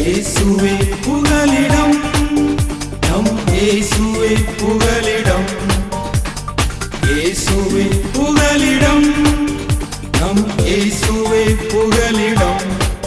இயேசுவே புகலிடம் நம் இயேசுவே புகலிடம் இயேசுவே புகலிடம் நம் இயேசுவே புகலிடம்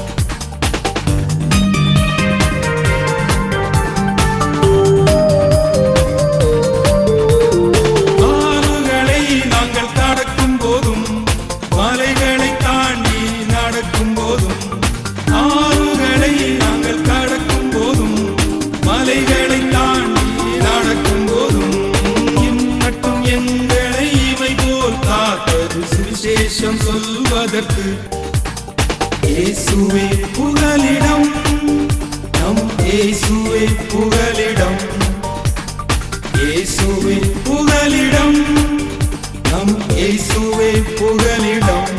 ஆறுகளை நாங்கள் கடக்கும் போதும் மலைகளை தாண்டி நடக்கும் போதும் ஆறுகளை நாங்கள் கடக்கும் போதும் மலைகளை தாண்டி நடக்கும் போதும் இம்மட்டும் எங்களை இவை போல் காத்தது சுவிசேஷம் சொல்வதற்கு இயேசுவே புகலிடம் நம் இயேசுவே புகலிடம் இயேசுவே புகலிடம் நம் இயேசுவே புகலிடம்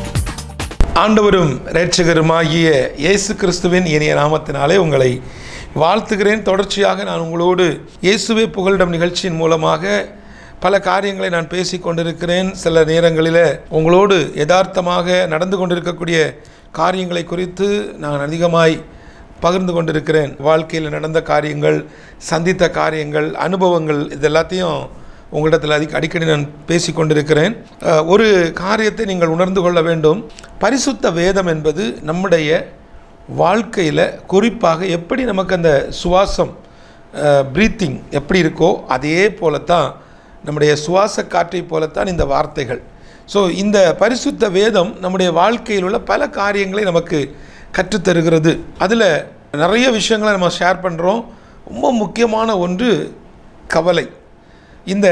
ஆண்டவரும் இரட்சகருமாகிய இயேசு கிறிஸ்துவின் இனிய நாமத்தினாலே உங்களை வாழ்த்துகிறேன் தொடர்ச்சியாக நான் உங்களோடு இயேசுவே புகலிடம் நிகழ்ச்சியின் மூலமாக பல காரியங்களை நான் பேசி கொண்டிருக்கிறேன் சில நேரங்களில் உங்களோடு யதார்த்தமாக நடந்து கொண்டிருக்கக்கூடிய காரியங்களை குறித்து நான் அதிகமாய் பகிர்ந்து கொண்டிருக்கிறேன் வாழ்க்கையில் நடந்த காரியங்கள் சந்தித்த காரியங்கள் அனுபவங்கள் இது எல்லாத்தையும் உங்களிடத்தில் அதிக அடிக்கடி நான் பேசி கொண்டிருக்கிறேன் அஹ், ஒரு காரியத்தை நீங்கள் உணர்ந்து கொள்ள வேண்டும் பரிசுத்த வேதம் என்பது நம்முடைய வாழ்க்கையில் குறிப்பாக எப்படி நமக்கு அந்த சுவாசம் ப்ரீத்திங் எப்படி இருக்கோ அதே போலத்தான் நம்முடைய சுவாச காற்றை போலத்தான் இந்த வார்த்தைகள் ஸோ இந்த பரிசுத்த வேதம் நம்முடைய வாழ்க்கையில் உள்ள பல காரியங்களை நமக்கு கற்றுத்தருகிறது அதில் நிறைய விஷயங்களை நம்ம ஷேர் பண்ணுறோம் ரொம்ப முக்கியமான ஒன்று கவலை இந்த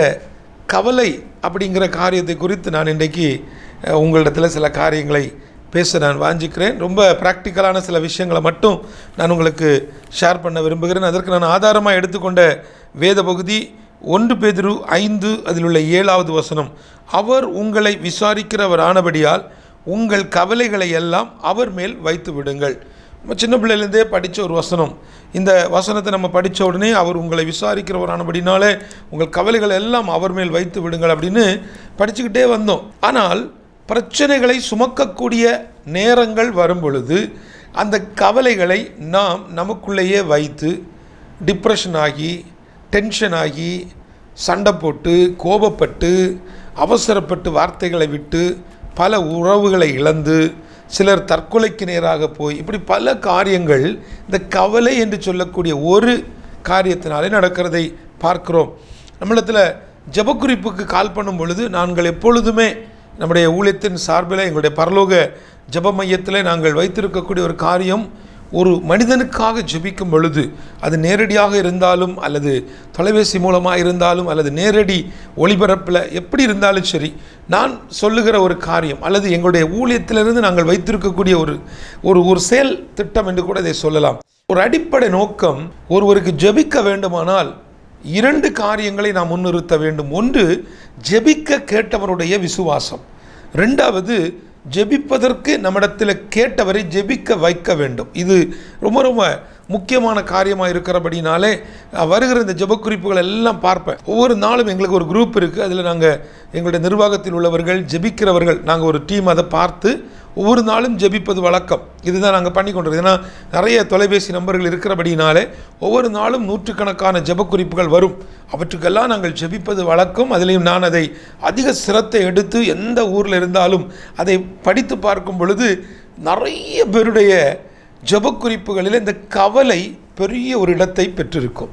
கவலை அப்படிங்கிற காரியத்தை குறித்து நான் இன்றைக்கு அஹ், உங்களிடத்தில் சில காரியங்களை பேச நான் வாஞ்சிக்கிறேன் ரொம்ப ப்ராக்டிக்கலான சில விஷயங்களை மட்டும் நான் உங்களுக்கு ஷேர் பண்ண விரும்புகிறேன் அதற்கு நான் ஆதாரமாக எடுத்துக்கொண்ட வேத பகுதி ஒன்று பேதிரு ஐந்து அதில் உள்ள ஏழாவது வசனம் அவர் உங்களை விசாரிக்கிறவர் ஆனபடியால் உங்கள் கவலைகளை எல்லாம் அவர் மேல் வைத்து விடுங்கள் நம்ம சின்ன பிள்ளையிலேருந்தே படித்த ஒரு வசனம் இந்த வசனத்தை நம்ம படித்த உடனே அவர் உங்களை விசாரிக்கிறவரானபடினாலே உங்கள் கவலைகளை எல்லாம் அவர் மேல் வைத்து விடுங்கள் அப்படின்னு படிச்சுக்கிட்டே வந்தோம் ஆனால் பிரச்சனைகளை சுமக்கக்கூடிய நேரங்கள் வரும் பொழுது அந்த கவலைகளை நாம் நமக்குள்ளேயே வைத்து டிப்ரெஷன் ஆகி டென்ஷன் ஆகி சண்டை போட்டு கோபப்பட்டு அவசரப்பட்டு வார்த்தைகளை விட்டு பல உறவுகளை இழந்து சிலர் தற்கொலைக்கு நேராக போய் இப்படி பல காரியங்கள் இந்த கவலை என்று சொல்லக்கூடிய ஒரு காரியத்தினாலே நடக்கிறதை பார்க்கிறோம் நம்மளிடத்தில் ஜெபக்குறிப்புக்கு கால் பண்ணும் பொழுது நாங்கள் எப்பொழுதுமே நம்முடைய ஊழியத்தின் சார்பில் எங்களுடைய பரலோக ஜெப மையத்தில் நாங்கள் வைத்திருக்கக்கூடிய ஒரு காரியம் ஒரு மனிதனுக்காக ஜெபிக்கும் பொழுது அது நேரடியாக இருந்தாலும் அல்லது தொலைபேசி மூலமாக இருந்தாலும் அல்லது நேரடி ஒளிபரப்பில் எப்படி இருந்தாலும் சரி நான் சொல்லுகிற ஒரு காரியம் அல்லது எங்களுடைய ஊழியத்திலிருந்து நாங்கள் வைத்திருக்கக்கூடிய ஒரு ஒரு ஒரு செயல் திட்டம் என்று கூட இதை சொல்லலாம் ஒரு அடிப்படை நோக்கம் ஒருவருக்கு ஜெபிக்க வேண்டுமானால் இரண்டு காரியங்களை நாம் முன்னிறுத்த வேண்டும் ஒன்று ஜெபிக்க கேட்டவருடைய விசுவாசம் ரெண்டாவது ஜெபிப்பதற்கு நம்மிடத்தில் கேட்டவரை ஜெபிக்க வைக்க வேண்டும் இது ரொம்ப ரொம்ப முக்கியமான காரியமாக இருக்கிறபடினாலே அஹ், வருகிற இந்த ஜெபக்குறிப்புகள் எல்லாம் பார்ப்பேன் ஒவ்வொரு நாளும் எங்களுக்கு ஒரு குரூப் இருக்குது அதில் நாங்கள் எங்களுடைய நிர்வாகத்தில் உள்ளவர்கள் ஜெபிக்கிறவர்கள் நாங்கள் ஒரு டீம் அதை பார்த்து ஒவ்வொரு நாளும் ஜெபிப்பது வழக்கம் இதுதான் நாங்கள் பண்ணி கொண்டிருக்கோம் ஏன்னா நிறைய தொலைபேசி நம்பர்கள் இருக்கிறபடினாலே ஒவ்வொரு நாளும் நூற்றுக்கணக்கான ஜெபக்குறிப்புகள் வரும் அவற்றுக்கெல்லாம் நாங்கள் ஜெபிப்பது வழக்கம் அதிலையும் நான் அதை அதிக சிரத்தை எடுத்து எந்த ஊரில் இருந்தாலும் அதை படித்து பார்க்கும் பொழுது நிறைய பேருடைய ஜெபக்குறிப்புகளில் இந்த கவலை பெரிய ஒரு இடத்தை பெற்றிருக்கும்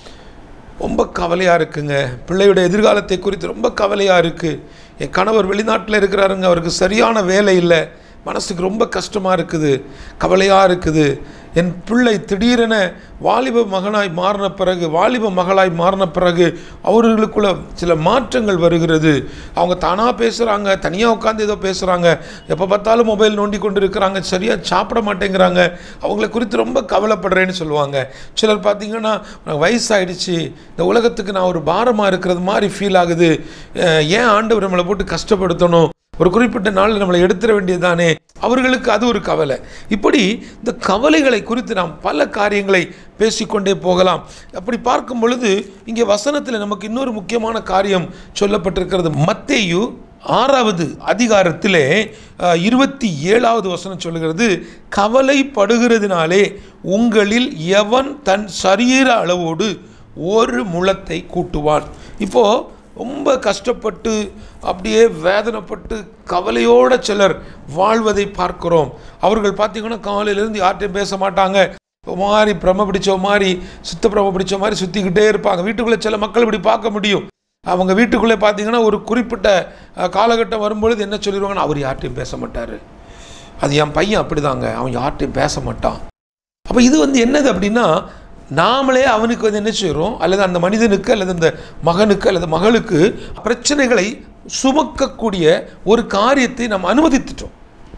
ரொம்ப கவலையாக இருக்குங்க பிள்ளையுடைய எதிர்காலத்தை குறித்து ரொம்ப கவலையாக இருக்குது என் கணவர் வெளிநாட்டில் இருக்கிறாருங்க அவருக்கு சரியான வேலை இல்லை மனசுக்கு ரொம்ப கஷ்டமாக இருக்குது கவலையாக இருக்குது என் பிள்ளை திடீரென வாலிப மகனாய் மாறின பிறகு வாலிப மகளாய் மாறின பிறகு அவர்களுக்குள்ள சில மாற்றங்கள் வருகிறது அவங்க தானாக பேசுகிறாங்க தனியாக உட்காந்து ஏதோ பேசுகிறாங்க எப்போ பார்த்தாலும் மொபைல் நோண்டி கொண்டு இருக்கிறாங்க சரியாக சாப்பிட மாட்டேங்கிறாங்க அவங்கள குறித்து ரொம்ப கவலைப்படுறேன்னு சொல்லுவாங்க சிலர் பார்த்தீங்கன்னா "எனக்கு வயசாயிடுச்சு இந்த உலகத்துக்கு நான் ஒரு பாரமாக இருக்கிறது மாதிரி ஃபீல் ஆகுது அஹ் ஏன் ஆண்டவர் நம்மளை போட்டு கஷ்டப்படுத்தணும் ஒரு குறிப்பிட்ட நாளில் நம்மளை எடுத்துட வேண்டியதுதானே அவர்களுக்கு அது ஒரு கவலை இப்படி இந்த கவலைகளை குறித்து நாம் பல காரியங்களை பேசிக்கொண்டே போகலாம் அப்படி பார்க்கும் பொழுது இங்கே வசனத்தில் நமக்கு இன்னொரு முக்கியமான காரியம் சொல்லப்பட்டிருக்கிறது மத்தேயு ஆறாவது அதிகாரத்திலே அஹ், இருபத்தி ஏழாவது வசனம் சொல்லுகிறது கவலைப்படுகிறதுனாலே உங்களில் எவன் தன் சரீர அளவோடு ஒரு முழத்தை கூட்டுவான் இப்போ ரொம்ப கஷ்டப்பட்டு அப்படியே வேதனைப்பட்டு கவலையோட சிலர் வாழ்வதை பார்க்கிறோம் அவர்கள் பார்த்தீங்கன்னா காலையிலேருந்து யார்கிட்டையும் பேச மாட்டாங்க ஒரு மாதிரி பிரம பிடிச்ச மாதிரி சுத்த பிரம பிடிச்ச மாதிரி சுற்றிக்கிட்டே இருப்பாங்க வீட்டுக்குள்ளே சில மக்கள் இப்படி பார்க்க முடியும் அவங்க வீட்டுக்குள்ளே பார்த்தீங்கன்னா ஒரு குறிப்பிட்ட அஹ், காலகட்டம் வரும்பொழுது என்ன சொல்லிடுவாங்கன்னா அவர் யார்கிட்டையும் பேச மாட்டார் அது என் பையன் அப்படிதாங்க அவன் யார்கிட்டையும் பேச மாட்டான் அப்போ இது வந்து என்னது அப்படின்னா நாமளே அவனுக்கு வந்து என்ன செய்கிறோம் அல்லது அந்த மனிதனுக்கு அல்லது அந்த மகனுக்கு அல்லது மகளுக்கு பிரச்சனைகளை சுமக்கக்கூடிய ஒரு காரியத்தை நாம் அனுமதித்துட்டோம்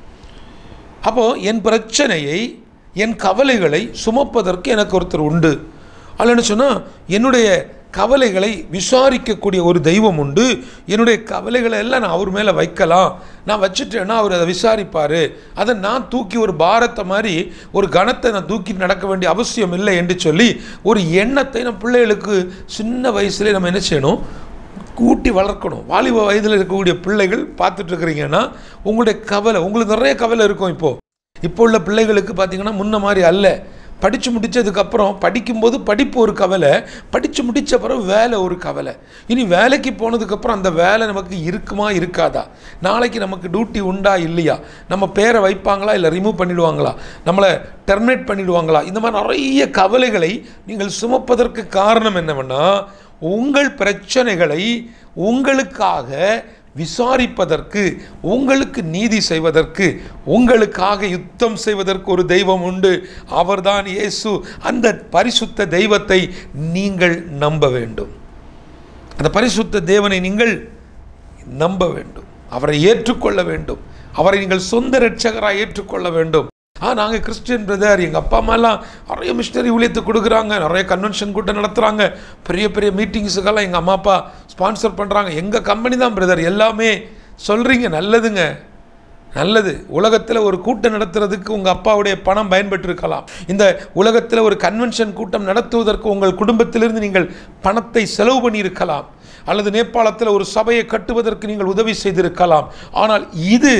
அப்போது என் பிரச்சனையை என் கவலைகளை சுமப்பதற்கு எனக்கு ஒருத்தர் உண்டு அல்லன்னு சொன்னால் என்னுடைய கவலைகளை விசாரிக்கக்கூடிய ஒரு தெய்வம் உண்டு என்னுடைய கவலைகளை எல்லாம் நான் அவர் மேலே வைக்கலாம் நான் வச்சுட்டேன்னா அவர் அதை விசாரிப்பார் அதை நான் தூக்கி ஒரு பாரத்தை மாதிரி ஒரு கணத்தை நான் தூக்கி நடக்க வேண்டிய அவசியம் இல்லை என்று சொல்லி ஒரு எண்ணத்தை நம்ம பிள்ளைகளுக்கு சின்ன வயசுலேயே நம்ம என்ன செய்யணும் கூட்டி வளர்க்கணும் வாலிப வயதில் இருக்கக்கூடிய பிள்ளைகள் பார்த்துட்டு இருக்கிறீங்கன்னா உங்களுடைய கவலை உங்களுக்கு நிறைய கவலை இருக்கும் இப்போது இப்போ உள்ள பிள்ளைகளுக்கு பார்த்தீங்கன்னா முன்ன மாதிரி அல்ல படித்து முடித்ததுக்கப்புறம் படிக்கும்போது படிப்பு ஒரு கவலை படித்து முடித்த அப்புறம் வேலை ஒரு கவலை இனி வேலைக்கு போனதுக்கப்புறம் அந்த வேலை நமக்கு இருக்குமா இருக்காதா நாளைக்கு நமக்கு டியூட்டி உண்டா இல்லையா நம்ம பேரை வைப்பாங்களா இல்லை ரிமூவ் பண்ணிடுவாங்களா நம்மளை டெர்மினேட் பண்ணிடுவாங்களா இந்த மாதிரி நிறைய கவலைகளை நீங்கள் சுமப்பதற்கு காரணம் என்னவென்னா உங்கள் பிரச்சனைகளை உங்களுக்காக விசாரிப்பதற்கு உங்களுக்கு நீதி செய்வதற்கு உங்களுக்காக யுத்தம் செய்வதற்கு ஒரு தெய்வம் உண்டு அவர்தான் இயேசு அந்த பரிசுத்த தெய்வத்தை நீங்கள் நம்ப வேண்டும் அந்த பரிசுத்த தேவனை நீங்கள் நம்ப வேண்டும் அவரை ஏற்றுக்கொள்ள வேண்டும் அவரை நீங்கள் சொந்த ரட்சகராக ஏற்றுக்கொள்ள வேண்டும் ஆ நாங்கள் கிறிஸ்டியன் பிரதர் எங்கள் அப்பா அம்மாலாம் நிறைய மிஷினரி ஊழியத்தை கொடுக்குறாங்க நிறைய கன்வென்ஷன் கூட்டம் நடத்துகிறாங்க பெரிய பெரிய மீட்டிங்ஸுக்கெல்லாம் எங்கள் அம்மா அப்பா ஸ்பான்சர் பண்ணுறாங்க எங்கள் கம்பெனி தான் பிரதர் எல்லாமே சொல்கிறீங்க நல்லதுங்க நல்லது உலகத்தில் ஒரு கூட்டம் நடத்துறதுக்கு உங்கள் அப்பாவுடைய பணம் பயன்பட்டிருக்கலாம் இந்த உலகத்தில் ஒரு கன்வென்ஷன் கூட்டம் நடத்துவதற்கு உங்கள் குடும்பத்திலிருந்து நீங்கள் பணத்தை செலவு பண்ணியிருக்கலாம் அல்லது நேபாளத்தில் ஒரு சபையை கட்டுவதற்கு நீங்கள் உதவி செய்திருக்கலாம் ஆனால் இது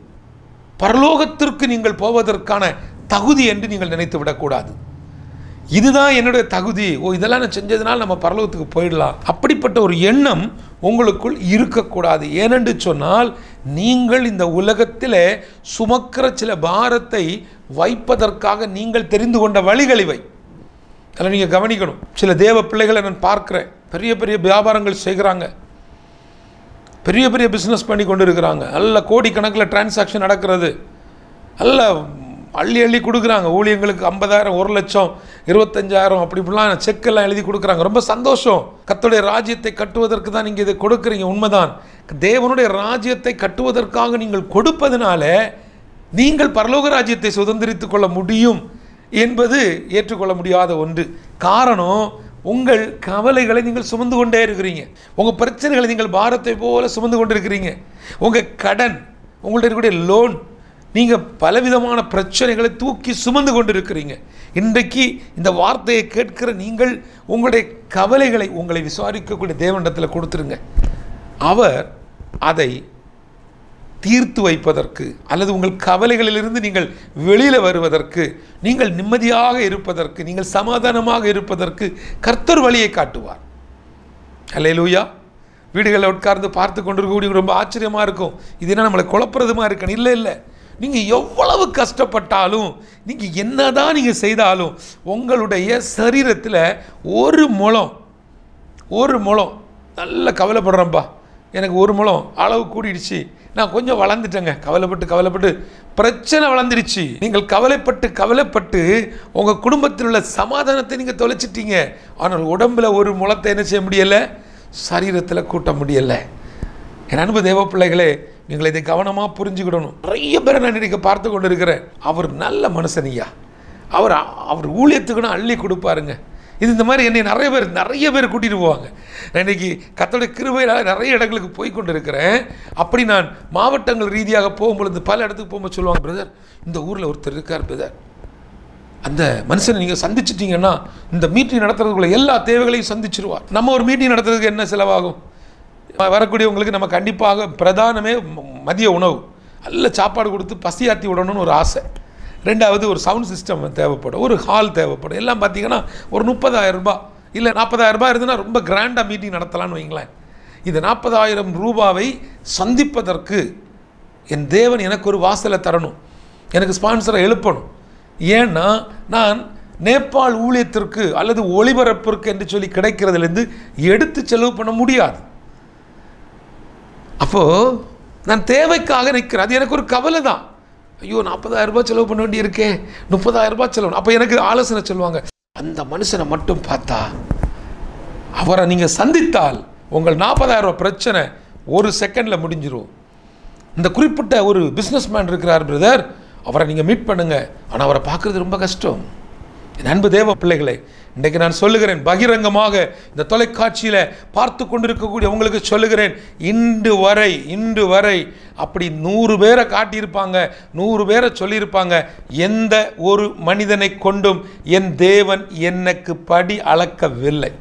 பரலோகத்திற்கு நீங்கள் போவதற்கான தகுதி என்று நீங்கள் நினைத்து விடக்கூடாது இதுதான் என்னுடைய தகுதி ஓ இதெல்லாம் நான் செஞ்சதுனால நம்ம பரலோகத்துக்கு போயிடலாம் அப்படிப்பட்ட ஒரு எண்ணம் உங்களுக்குள் இருக்கக்கூடாது ஏனென்று சொன்னால் நீங்கள் இந்த உலகத்தில் சுமக்கிற சில பாரத்தை வைப்பதற்காக நீங்கள் தெரிந்து கொண்ட வழிகள் இவை அதில் நீங்கள் கவனிக்கணும் சில தேவ பிள்ளைகளை நான் பார்க்குறேன் பெரிய பெரிய வியாபாரங்கள் செய்கிறாங்க பெரிய பெரிய பிஸ்னஸ் பண்ணி கொண்டு இருக்கிறாங்க நல்ல கோடிக்கணக்கில் டிரான்சாக்ஷன் நடக்கிறது நல்ல அள்ளி அள்ளி கொடுக்குறாங்க ஊழியங்களுக்கு ஐம்பதாயிரம் ஒரு லட்சம் இருபத்தஞ்சாயிரம் அப்படி இப்படிலாம் செக்கெல்லாம் எழுதி கொடுக்குறாங்க ரொம்ப சந்தோஷம் கர்த்தருடைய ராஜ்யத்தை கட்டுவதற்கு தான் நீங்கள் இதை கொடுக்குறீங்க உண்மைதான் தேவனுடைய ராஜ்யத்தை கட்டுவதற்காக நீங்கள் கொடுப்பதனால நீங்கள் பரலோக ராஜ்யத்தை சுதந்திரித்துக் கொள்ள முடியும் என்பது ஏற்றுக்கொள்ள முடியாத ஒன்று காரணம் உங்கள் கவலைகளை நீங்கள் சுமந்து கொண்டே இருக்கிறீங்க உங்கள் பிரச்சனைகளை நீங்கள் பாரத்தை போல சுமந்து கொண்டு இருக்கிறீங்க உங்கள் கடன் உங்கள்ட்ட இருக்கக்கூடிய லோன் நீங்கள் பலவிதமான பிரச்சனைகளை தூக்கி சுமந்து கொண்டு இருக்கிறீங்க இன்றைக்கு இந்த வார்த்தையை கேட்கிற நீங்கள் உங்களுடைய கவலைகளை உங்களை விசாரிக்கக்கூடிய தேவனிடத்தில் கொடுத்துருங்க அவர் அதை தீர்த்து வைப்பதற்கு அல்லது உங்கள் கவலைகளிலிருந்து நீங்கள் வெளியில் வருவதற்கு நீங்கள் நிம்மதியாக இருப்பதற்கு நீங்கள் சமாதானமாக இருப்பதற்கு கர்த்தர் வழியை காட்டுவார் அல்லேலூயா வீடுகளில் உட்கார்ந்து பார்த்து கொண்டிருக்கக்கூடிய ரொம்ப ஆச்சரியமாக இருக்கும் இது என்ன நம்மளை குழப்புறதுமா இருக்கணும் இல்லை இல்லை நீங்கள் எவ்வளவு கஷ்டப்பட்டாலும் நீங்கள் என்னதான் நீங்கள் செய்தாலும் உங்களுடைய சரீரத்தில் ஒரு முளம் ஒரு முளம் நல்ல கவலைப்படுறேன்ப்பா எனக்கு ஒரு முளம் அளவு கூடிடுச்சு நான் கொஞ்சம் வளர்ந்துட்டேங்க கவலைப்பட்டு கவலைப்பட்டு பிரச்சனை வளர்ந்துருச்சு நீங்கள் கவலைப்பட்டு கவலைப்பட்டு உங்கள் குடும்பத்தில் உள்ள சமாதானத்தை நீங்கள் தொலைச்சிட்டீங்க ஆனால் உடம்புல ஒரு முளத்தை என்ன செய்ய முடியலை சரீரத்தில் கூட்ட முடியலை என் அன்பு தேவ பிள்ளைகளே நீங்கள் இதை கவனமாக புரிஞ்சுக்கிடணும் நிறைய பேரை நான் இன்றைக்கி பார்த்து கொண்டு இருக்கிறேன் அவர் நல்ல மனுஷனியா அவர் அவர் ஊழியத்துக்குன்னு அள்ளி கொடுப்பாருங்க இது இந்த மாதிரி என்னை நிறைய பேர் நிறைய பேர் கூட்டிகிட்டு போவாங்க நான் இன்னைக்கு கத்தோட கிருபையினால் நிறைய இடங்களுக்கு போய் கொண்டு இருக்கிறேன் அப்படி நான் மாவட்டங்கள் ரீதியாக போகும்பொழுது பல இடத்துக்கு போகும்போது சொல்லுவாங்க பிரதர் இந்த ஊரில் ஒருத்தர் இருக்கார் பிரதர் அந்த மனுஷனை நீங்கள் சந்திச்சிட்டிங்கன்னா இந்த மீட்டிங் நடத்துறதுக்குள்ள எல்லா தேவைகளையும் சந்திச்சிருவார் நம்ம ஒரு மீட்டிங் நடத்துறதுக்கு என்ன செலவாகும் வரக்கூடியவங்களுக்கு நம்ம கண்டிப்பாக பிரதானமே ம- மதிய உணவு நல்ல சாப்பாடு கொடுத்து பசியாத்தி விடணும்னு ஒரு ஆசை ரெண்டாவது ஒரு சவுண்ட் சிஸ்டம் தேவைப்படும் ஒரு ஹால் தேவைப்படும் எல்லாம் பார்த்தீங்கன்னா ஒரு முப்பதாயிரம் ரூபாய் இல்லை நாற்பதாயிரம் ரூபாய் இருந்ததுன்னா ரொம்ப கிராண்டாக மீட்டிங் நடத்தலாம்னு வைங்களேன் இது நாற்பதாயிரம் ரூபாவை சந்திப்பதற்கு என் தேவன் எனக்கு ஒரு வாசலை தரணும் எனக்கு ஸ்பான்சரை எழுப்பணும் ஏன்னா நான் நேபாள் ஊழியத்திற்கு அல்லது ஒளிபரப்பிற்கு என்று சொல்லி கிடைக்கிறதுலேருந்து எடுத்து செலவு பண்ண முடியாது அப்போது நான் தேவைக்காக நிற்கிறேன் அது எனக்கு ஒரு கவலை தான் ஐயோ நாற்பதாயிரம் ரூபாய் செலவு பண்ண வேண்டியிருக்கே முப்பதாயிரம் ரூபாய் செலவு அப்போ எனக்கு ஆலோசனை சொல்லுவாங்க அந்த மனுஷனை மட்டும் பார்த்தா அவரை நீங்கள் சந்தித்தால் உங்கள் நாற்பதாயிரம் ரூபாய் பிரச்சனை ஒரு செகண்டில் முடிஞ்சிரும் இந்த குறிப்பிட்ட ஒரு பிஸ்னஸ்மேன் இருக்கிறார் பிரதர் அவரை நீங்கள் மீட் பண்ணுங்க ஆனால் அவரை பார்க்குறது ரொம்ப கஷ்டம் என் அன்பு தேவ பிள்ளைகளே இன்றைக்கு நான் சொல்லுகிறேன் பகிரங்கமாக இந்த தொலைக்காட்சியில் பார்த்து கொண்டிருக்கக்கூடிய உங்களுக்கு சொல்லுகிறேன் இன்று வரை இன்று வரை அப்படி நூறு பேரை காட்டியிருப்பாங்க நூறு பேரை சொல்லியிருப்பாங்க எந்த ஒரு மனிதனை கொண்டும் என் தேவன் எனக்கு படி அளக்கவில்லை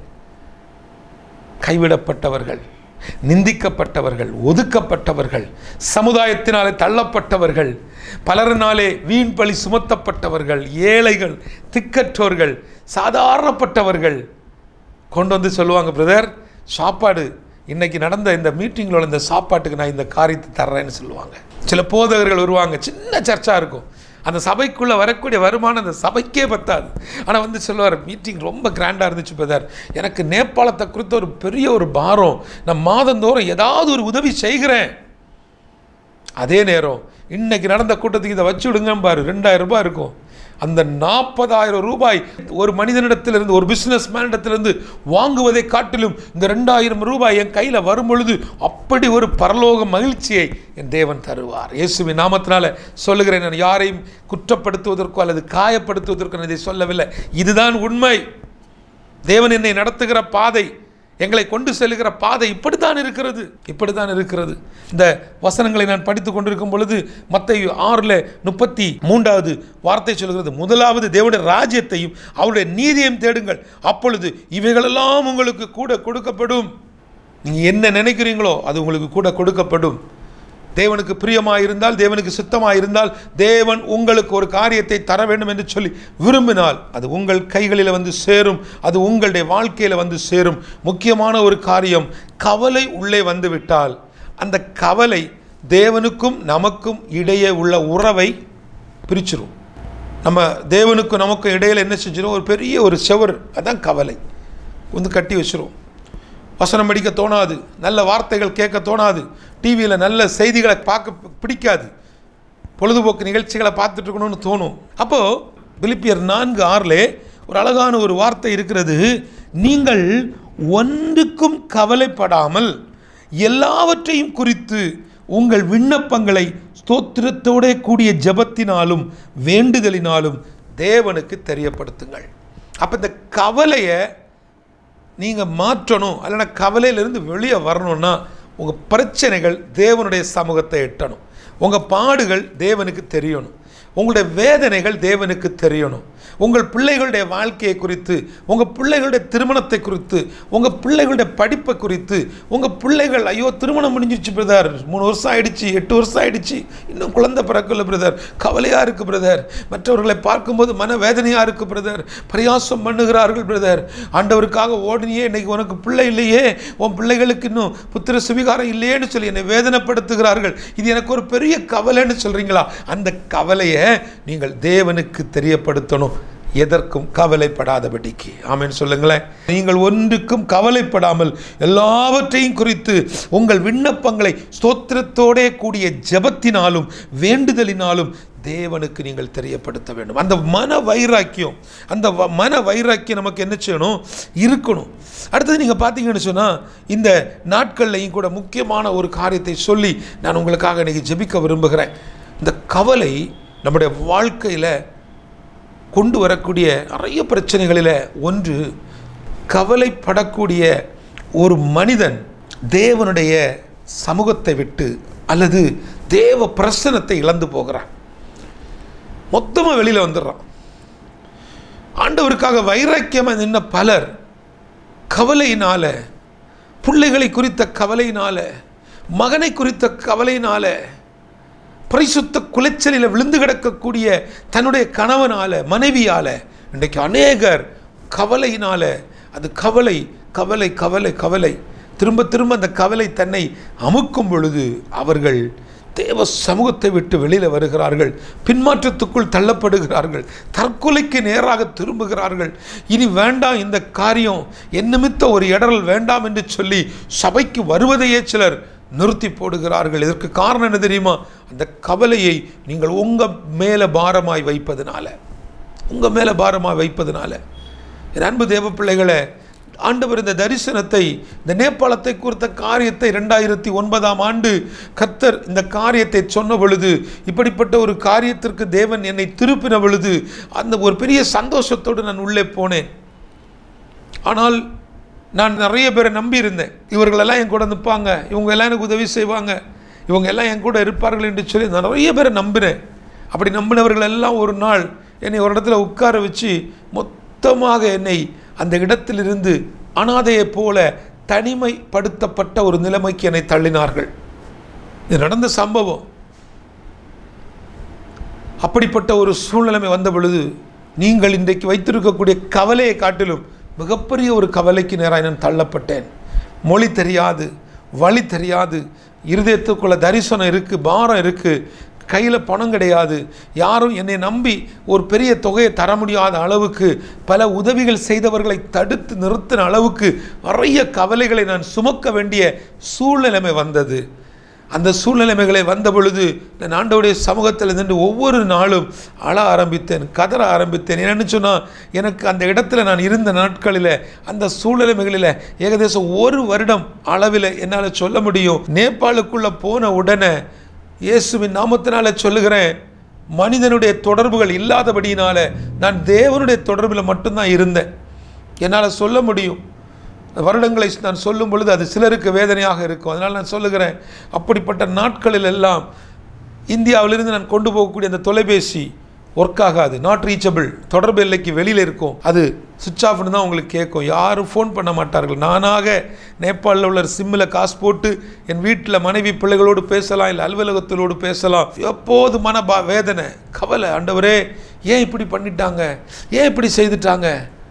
கைவிடப்பட்டவர்கள் நிந்திக்கப்பட்டவர்கள் ஒதுக்கப்பட்டவர்கள் சமுதாயத்தினாலே தள்ளப்பட்டவர்கள் பலரினாலே வீண் பழி சுமத்தப்பட்டவர்கள் ஏழைகள் திக்கற்றோர்கள் சாதாரணப்பட்டவர்கள் கொண்டு வந்து சொல்லுவாங்க பிரதர் சாப்பாடு இன்னைக்கு நடந்த இந்த மீட்டிங்கில் இந்த சாப்பாட்டுக்கு நான் இந்த காரியத்தை தர்றேன்னு சொல்லுவாங்க சில போதகர்கள் வருவாங்க சின்ன சர்ச்சா இருக்கும் அந்த சபைக்குள்ளே வரக்கூடிய வருமானம் அந்த சபைக்கே பத்தாது ஆனால் வந்து சொல்லுவார் மீட்டிங் ரொம்ப கிராண்டாக இருந்துச்சு பிரதர் எனக்கு நேபாளத்தை குறித்த ஒரு பெரிய ஒரு பாரம் நான் மாதந்தோறும் ஏதாவது ஒரு உதவி செய்கிறேன் அதே நேரம் இன்னைக்கு நடந்த கூட்டத்துக்கு இதை வச்சு விடுங்க பாரு ரெண்டாயிரம் ரூபாய் இருக்கும் அந்த நாற்பதாயிரம் ரூபாய் ஒரு மனிதனிடத்திலிருந்து ஒரு பிஸ்னஸ் மேனிடத்திலிருந்து வாங்குவதை காட்டிலும் இந்த ரெண்டாயிரம் ரூபாய் என் கையில் வரும் பொழுது அப்படி ஒரு பரலோக மகிழ்ச்சியை என் தேவன் தருவார் இயேசுவின் நாமத்தினால சொல்லுகிறேன் நான் யாரையும் குற்றப்படுத்துவதற்கோ அல்லது காயப்படுத்துவதற்கோ நான் இதை சொல்லவில்லை இதுதான் உண்மை தேவன் என்னை நடத்துகிற பாதை எங்களை கொண்டு செல்லுகிற பாதை இப்படித்தான் இருக்கிறது இப்படித்தான் இருக்கிறது இந்த வசனங்களை நான் படித்து கொண்டிருக்கும் பொழுது மத்தேயு ஆறில் முப்பத்தி மூன்றாவது வார்த்தை சொல்கிறது முதலாவது தேவனுடைய ராஜ்யத்தையும் அவருடைய நீதியையும் தேடுங்கள் அப்பொழுது இவைகளெல்லாம் உங்களுக்கு கூட கொடுக்கப்படும் நீங்கள் என்ன நினைக்கிறீங்களோ அது உங்களுக்கு கூட கொடுக்கப்படும் தேவனுக்கு பிரியமாக இருந்தால் தேவனுக்கு சித்தமாக இருந்தால் தேவன் உங்களுக்கு ஒரு காரியத்தை தர வேண்டும் என்று சொல்லி விரும்பினால் அது உங்கள் கைகளில் வந்து சேரும் அது உங்களுடைய வாழ்க்கையில் வந்து சேரும் முக்கியமான ஒரு காரியம் கவலை உள்ளே வந்து விட்டால் அந்த கவலை தேவனுக்கும் நமக்கும் இடையே உள்ள உறவை பிரிச்சிரும் நம்ம தேவனுக்கும் நமக்கும் இடையில் என்ன செஞ்சிடும் ஒரு பெரிய ஒரு செவர் அதான் கவலை வந்து கட்டி வச்சிரும் வசனம் படிக்க தோணாது நல்ல வார்த்தைகள் கேட்க தோணாது டிவியில் நல்ல செய்திகளை பார்க்க பிடிக்காது பொழுதுபோக்கு நிகழ்ச்சிகளை பார்த்துட்டு இருக்கணும்னு தோணும் அப்போது பிலிப்பியர் நான்கு ஆறிலே ஒரு அழகான ஒரு வார்த்தை இருக்கிறது நீங்கள் ஒன்றுக்கும் கவலைப்படாமல் எல்லாவற்றையும் குறித்து உங்கள் விண்ணப்பங்களை ஸ்தோத்திரத்தோட கூடிய ஜெபத்தினாலும் வேண்டுதலினாலும் தேவனுக்கு தெரியப்படுத்துங்கள் அப்போ இந்த கவலையை நீங்கள் மாற்றணும் இல்லைன்னா கவலையிலிருந்து வெளியே வரணும்னா உங்கள் பிரச்சனைகள் தேவனுடைய சமூகத்தை எட்டணும் உங்கள் பாடுகள் தேவனுக்கு தெரியணும் உங்களுடைய வேதனைகள் தேவனுக்கு தெரியணும் உங்கள் பிள்ளைகளுடைய வாழ்க்கையை குறித்து உங்கள் பிள்ளைகளுடைய திருமணத்தை குறித்து உங்கள் பிள்ளைகளுடைய படிப்பை குறித்து உங்கள் பிள்ளைகள் ஐயோ திருமணம் முடிஞ்சிருச்சு பிரதர் மூணு வருஷம் ஆயிடுச்சு எட்டு வருஷம் ஆயிடுச்சு இன்னும் குழந்தை பிறக்கல பிரதர் கவலையாக இருக்குது பிரதர் மற்றவர்களை பார்க்கும்போது மன வேதனையாக இருக்குது பிரதர் பரியாசம் பண்ணுகிறார்கள் பிரதர் ஆண்டவருக்காக ஓடினியே இன்னைக்கு உனக்கு பிள்ளை இல்லையே உன் பிள்ளைகளுக்கு இன்னும் புத்திர சுவிகாரம் இல்லையேன்னு சொல்லி என்னை வேதனைப்படுத்துகிறார்கள் இது எனக்கு ஒரு பெரிய கவலைன்னு சொல்கிறீங்களா அந்த கவலையை நீங்கள் தேவனுக்கு தெரியப்படுத்தணும் எதற்கும் கவலைப்படாதபடிக்கு ஆமென் சொல்லுங்களேன் நீங்கள் ஒன்றுக்கும் கவலைப்படாமல் எல்லாவற்றையும் குறித்து உங்கள் விண்ணப்பங்களை ஸ்தோத்திரத்தோடே கூடிய ஜெபத்தினாலும் வேண்டுதலினாலும் தேவனுக்கு நீங்கள் தெரியப்படுத்த வேண்டும் அந்த மன வைராக்கியம் அந்த வ- மன வைராக்கியம் நமக்கு என்ன செய்யணும் இருக்கணும் அடுத்தது நீங்கள் பார்த்தீங்கன்னு சொன்னால் இந்த நாட்கள்லையும் கூட முக்கியமான ஒரு காரியத்தை சொல்லி நான் உங்களுக்காக இன்றைக்கி ஜெபிக்க விரும்புகிறேன் இந்த கவலை நம்முடைய வாழ்க்கையில் கொண்டு வரக்கூடிய நிறைய பிரச்சனைகளில் ஒன்று கவலைப்படக்கூடிய ஒரு மனிதன் தேவனுடைய சமூகத்தை விட்டு அல்லது தேவ பிரசனத்தை இழந்து போகிறான் மொத்தமாக வெளியில் வந்துடுறான் ஆண்டவருக்காக வைராக்கியமாக நின்ன பலர் கவலையினால பிள்ளைகளை குறித்த கவலையினால மகனை குறித்த கவலையினால பரிசுத்த குலைச்சலில் விழுந்து கிடக்கக்கூடிய தன்னுடைய கணவனால மனைவியால இன்றைக்கு அநேகர் கவலையினால அது கவலை கவலை கவலை கவலை திரும்ப திரும்ப அந்த கவலை தன்னை அமுக்கும் பொழுது அவர்கள் தேவ சமூகத்தை விட்டு வெளியில் வருகிறார்கள் பின்மாற்றத்துக்குள் தள்ளப்படுகிறார்கள் தற்கொலைக்கு நேராக திரும்புகிறார்கள் இனி வேண்டாம் இந்த காரியம் என் நிமித்த ஒரு இடரல் வேண்டாம் என்று சொல்லி சபைக்கு வருவதையே சிலர் நிறுத்தி போடுகிறார்கள் இதற்கு காரணம் என்ன தெரியுமா அந்த கவலையை நீங்கள் உங்கள் மேலே பாரமாய் வைப்பதனால உங்கள் மேலே பாரமாய் வைப்பதனால என் அன்பு தேவ பிள்ளைகளை ஆண்டவர் இந்த தரிசனத்தை இந்த நேபாளத்தை குறித்த காரியத்தை ரெண்டாயிரத்தி ஒன்பதாம் ஆண்டு கர்த்தர் இந்த காரியத்தை சொன்ன பொழுது இப்படிப்பட்ட ஒரு காரியத்திற்கு தேவன் என்னை திருப்பின பொழுது அந்த ஒரு பெரிய சந்தோஷத்தோடு நான் உள்ளே போனேன் ஆனால் நான் நிறைய பேரை நம்பி இருந்தேன் இவர்களெல்லாம் என் கூட நிற்பாங்க இவங்க எல்லாம் எனக்கு உதவி செய்வாங்க இவங்க எல்லாம் என் கூட இருப்பார்கள் என்று சொல்லி நான் நிறைய பேரை நம்பினேன் அப்படி நம்பினவர்கள் எல்லாம் ஒரு நாள் என்னை ஒரு இடத்துல உட்கார வச்சு மொத்தமாக என்னை அந்த இடத்திலிருந்து அனாதையைப் போல தனிமைப்படுத்தப்பட்ட ஒரு நிலைமைக்கு என்னை தள்ளினார்கள் இது நடந்த சம்பவம் அப்படிப்பட்ட ஒரு சூழ்நிலைமை வந்த பொழுது நீங்கள் இன்றைக்கு வைத்திருக்கக்கூடிய கவலையை காட்டிலும் மிகப்பெரிய ஒரு கவலைக்கு நேராக நான் தள்ளப்பட்டேன் மொழி தெரியாது வழி தெரியாது இருதயத்துக்குள்ள தரிசனம் இருக்குது பாரம் இருக்குது கையில் பணம் கிடையாது யாரும் என்னை நம்பி ஒரு பெரிய தொகையை தர முடியாத அளவுக்கு பல உதவிகள் செய்தவர்களை தடுத்து நிறுத்தின அளவுக்கு நிறைய கவலைகளை நான் சுமக்க வேண்டிய சூழ்நிலைமை வந்தது அந்த சூழ்நிலைமைகளை வந்த பொழுது நான் ஆண்டவருடைய சமூகத்தில் நின்று ஒவ்வொரு நாளும் அழ ஆரம்பித்தேன் கதற ஆரம்பித்தேன் என்னன்னு சொன்னால் எனக்கு அந்த இடத்துல நான் இருந்த நாட்களில் அந்த சூழ்நிலைமைகளில் ஏகദേശம் ஒரு வருடம் அளவில் என்னால் சொல்ல முடியும் நேபாளுக்குள்ளே போன உடனே இயேசுவின் நாமத்தினால சொல்லுகிறேன் மனிதனுடைய தொடர்புகள் இல்லாதபடியினால நான் தேவனுடைய தொடர்பில் மட்டும்தான் இருந்தேன் என்னால் சொல்ல முடியும் வருடங்களை நான் சொல்லும் பொழுது அது சிலருக்கு வேதனையாக இருக்கும் அதனால் நான் சொல்லுகிறேன் அப்படிப்பட்ட நாட்களில் எல்லாம் இந்தியாவிலிருந்து நான் கொண்டு போகக்கூடிய அந்த தொலைபேசி ஒர்க் ஆகாது நாட் ரீச்சபிள் தொடர்பு எல்லைக்கு வெளியில் இருக்கும் அது சுவிட்ச் ஆஃப்னு தான் உங்களுக்கு கேட்கும் யாரும் ஃபோன் பண்ண மாட்டார்கள் நானாக நேபாளில் உள்ள சிம்மில் காசு போட்டு என் வீட்டில் மனைவி பிள்ளைகளோடு பேசலாம் இல்லை அலுவலகத்திலோடு பேசலாம் எப்போது மன பா வேதனை கவலை ஆண்டவரே ஏன் இப்படி பண்ணிட்டாங்க ஏன் இப்படி செய்துட்டாங்க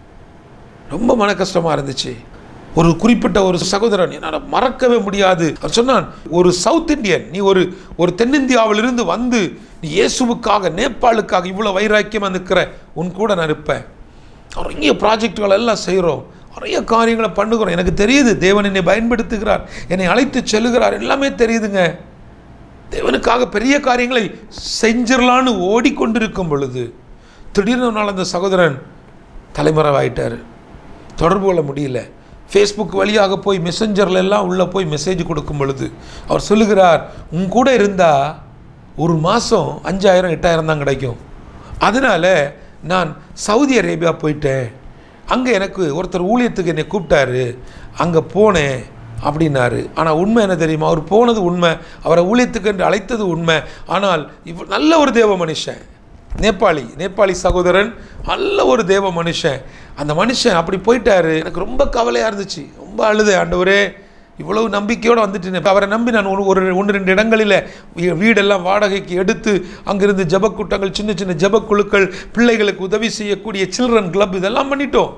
ரொம்ப மன கஷ்டமாக இருந்துச்சு ஒரு குறிப்பிட்ட ஒரு சகோதரன் என்னால் மறக்கவே முடியாது அவர் சொன்னான் ஒரு சவுத் இந்தியன் நீ ஒரு ஒரு தென்னிந்தியாவிலிருந்து வந்து நீ இயேசுவுக்காக நேபாளுக்காக இவ்வளோ வைராக்கியமாக நிற்கிற உன் கூட நான் இருப்பேன் நிறைய ப்ராஜெக்டுகள் எல்லாம் செய்கிறோம் நிறைய காரியங்களை பண்ணுகிறோம் எனக்கு தெரியுது தேவன் என்னை பயன்படுத்துகிறார் என்னை அழைத்து செல்லுகிறார் எல்லாமே தெரியுதுங்க தேவனுக்காக பெரிய காரியங்களை செஞ்சிடலான்னு ஓடிக்கொண்டிருக்கும் பொழுது திடீர்னு ஒரு நாள் அந்த சகோதரன் தலைமறைவாயிட்டார் தொடர்பு கொள்ள முடியல ஃபேஸ்புக் வழியாக போய் மெசஞ்சரில் எல்லாம் உள்ளே போய் மெசேஜ் கொடுக்கும் பொழுது அவர் சொல்லுகிறார் உன் கூட இருந்தால் ஒரு மாதம் அஞ்சாயிரம் எட்டாயிரம் தான் கிடைக்கும் அதனால் நான் சவுதி அரேபியா போயிட்டேன் அங்கே எனக்கு ஒருத்தர் ஊழியத்துக்கு என்னை கூப்பிட்டாரு அங்கே போனேன் அப்படின்னாரு ஆனால் உண்மை என்ன தெரியுமா அவர் போனது உண்மை அவரை ஊழியத்துக்கு என்று அழைத்தது உண்மை ஆனால் இவ் நல்ல ஒரு தேவ மனுஷன் நேபாளி நேபாளி சகோதரன் நல்ல ஒரு தேவ மனுஷன் அந்த மனுஷன் அப்படி போயிட்டாரு எனக்கு ரொம்ப கவலையாக இருந்துச்சு ரொம்ப அழுது ஆண்டவரே இவ்வளவு நம்பிக்கையோடு வந்துட்டு அவரை நம்பி நான் ஒரு ஒரு ஒன்று ரெண்டு இடங்களில் வீ- வீடெல்லாம் வாடகைக்கு எடுத்து அங்கிருந்து ஜபக்கூட்டங்கள் சின்ன சின்ன ஜபக்குழுக்கள் பிள்ளைகளுக்கு உதவி செய்யக்கூடிய சில்ட்ரன் கிளப் இதெல்லாம் பண்ணிட்டோம்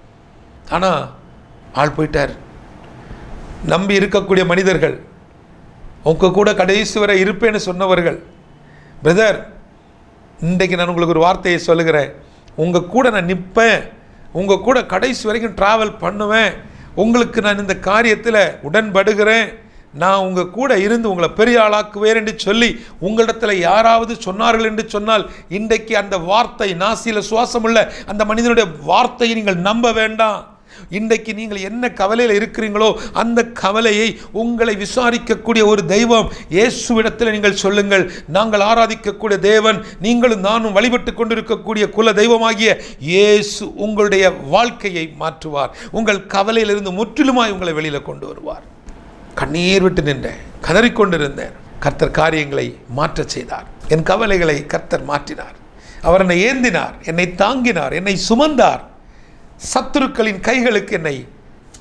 ஆனால் ஆள் போயிட்டார் நம்பி இருக்கக்கூடிய மனிதர்கள் உங்க கூட கடைசி வரை இருப்பேன்னு சொன்னவர்கள் பிரதர் இன்றைக்கு நான் உங்களுக்கு ஒரு வார்த்தையை சொல்லுகிறேன் உங்கள் கூட நான் நிற்பேன் உங்கள் கூட கடைசி வரைக்கும் ட்ராவல் பண்ணுவேன் உங்களுக்கு நான் இந்த காரியத்தில் உடன்படுகிறேன் நான் உங்கள் கூட இருந்து உங்களை பெரிய ஆளாக்குவேன் என்று சொல்லி உங்களிடத்தில் யாராவது சொன்னார்கள் என்று சொன்னால் இன்றைக்கு அந்த வார்த்தை நாசியில் சுவாசமுள்ள அந்த மனிதனுடைய வார்த்தையை நீங்கள் நம்ப வேண்டாம் இன்றைக்கு நீங்கள் என்ன கவலையில் இருக்கிறீங்களோ அந்த கவலையை உங்களை விசாரிக்கக்கூடிய ஒரு தெய்வம் இயேசுவிடத்தில் நீங்கள் சொல்லுங்கள் நாங்கள் ஆராதிக்கக்கூடிய தேவன் நீங்களும் நானும் வழிபட்டு கொண்டிருக்கக்கூடிய குல தெய்வமாகிய இயேசு உங்களுடைய வாழ்க்கையை மாற்றுவார் உங்கள் கவலையிலிருந்து முற்றிலுமாய் உங்களை வெளியில் கொண்டு வருவார் கண்ணீர் விட்டு நின்றேன் கதறிக்கொண்டிருந்தேன் கர்த்தர் காரியங்களை மாற்றச் செய்தார் என் கவலைகளை கர்த்தர் மாற்றினார் அவர் என்னை ஏந்தினார் என்னை தாங்கினார் என்னை சுமந்தார் சத்துருக்களின் கைகளுக்கு என்னை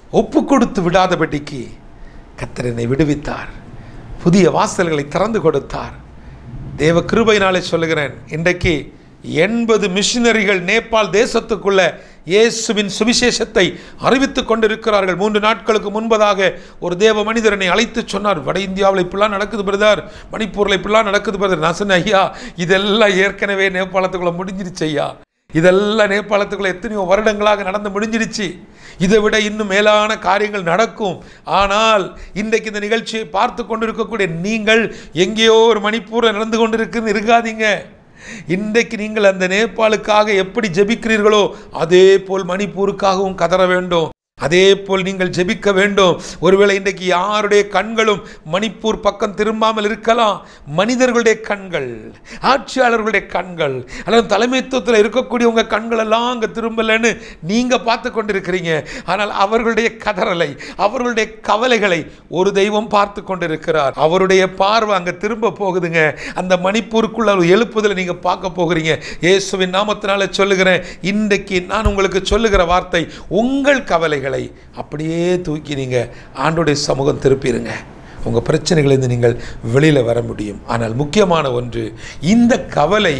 ஒப்பு கொடுத்து விடாதபடிக்கு கர்த்தர் என்னை விடுவித்தார் புதிய வாசல்களை திறந்து கொடுத்தார் தேவ கிருபையினாலே சொல்லுகிறேன் இன்றைக்கு எண்பது மிஷினரிகள் நேபாள் தேசத்துக்குள்ள இயேசுவின் சுவிசேஷத்தை அறிவித்துக் கொண்டிருக்கிறார்கள் மூன்று நாட்களுக்கு முன்பதாக ஒரு தேவ மனிதர் என்னை அழைத்து சொன்னார் வட இந்தியாவில் இப்படிலாம் நடக்குது பிரதர் மணிப்பூரில் இப்படிலாம் நடக்குது பிரதர் நான் சொன்னேன் ஐயா இதெல்லாம் ஏற்கனவே நேபாளத்துக்குள்ள முடிஞ்சிருச்சு ஐயா இதெல்லாம் நேபாளத்துக்குள்ள எத்தனையோ வருடங்களாக நடந்து முடிஞ்சிடுச்சு இதை விட இன்னும் மேலான காரியங்கள் நடக்கும் ஆனால் இன்றைக்கு இந்த நிகழ்ச்சியை பார்த்து கொண்டிருக்கக்கூடிய நீங்கள் எங்கேயோ ஒரு மணிப்பூரில் நடந்து கொண்டிருக்குன்னு இருக்காதீங்க இன்றைக்கு நீங்கள் அந்த நேபாளுக்காக எப்படி ஜெபிக்கிறீர்களோ அதே போல் மணிப்பூருக்காகவும் கதற வேண்டும் அதே போல் நீங்கள் ஜெபிக்க வேண்டும் ஒருவேளை இன்றைக்கு யாருடைய கண்களும் மணிப்பூர் பக்கம் திரும்பாமல் இருக்கலாம் மனிதர்களுடைய கண்கள் ஆட்சியாளர்களுடைய கண்கள் அல்லது தலைமைத்துவத்தில் இருக்கக்கூடிய உங்கள் கண்கள் எல்லாம் அங்கே திரும்பலைன்னு நீங்கள் பார்த்து கொண்டிருக்கிறீங்க ஆனால் அவர்களுடைய கதறலை அவர்களுடைய கவலைகளை ஒரு தெய்வம் பார்த்து கொண்டிருக்கிறார் அவருடைய பார்வை அங்கே திரும்ப போகுதுங்க அந்த மணிப்பூருக்குள்ள ஒரு எழுப்புதலை நீங்கள் பார்க்க போகிறீங்க இயேசுவின் நாமத்தினால சொல்லுகிறேன் இன்றைக்கு நான் உங்களுக்கு சொல்லுகிற வார்த்தை உங்கள் கவலைகளை அப்படியே தூக்கி நீங்கள் ஆண்டோடைய சமூகம் திருப்பிடுங்க உங்கள் பிரச்சனைகளிலிருந்து நீங்கள் வெளியில் வர முடியும் ஆனால் முக்கியமான ஒன்று இந்த கவலை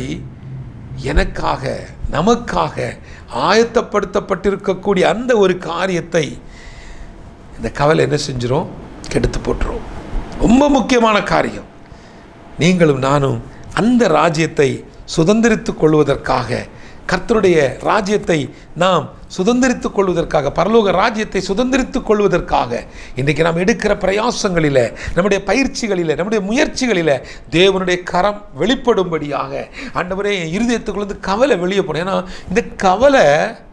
எனக்காக நமக்காக ஆயத்தப்படுத்தப்பட்டிருக்கக்கூடிய அந்த ஒரு காரியத்தை இந்த கவலை என்ன செஞ்சிரும் கெடுத்து போட்டுரும் ரொம்ப முக்கியமான காரியம் நீங்களும் நானும் அந்த ராஜ்யத்தை சுதந்திரித்துக் கொள்வதற்காக கர்த்தருடைய ராஜ்யத்தை நாம் சுதந்திரித்துக் கொள்வதற்காக பரலோக ராஜ்யத்தை சுதந்திரித்துக் கொள்வதற்காக இன்றைக்கு நாம் எடுக்கிற பிரயாசங்களில் நம்முடைய பயிற்சிகளில் நம்முடைய முயற்சிகளில் தேவனுடைய கரம் வெளிப்படும்படியாக ஆண்டவரே என் இருதயத்துக்குள்ளேருந்து கவலை வெளியே போடும் ஏன்னா இந்த கவலை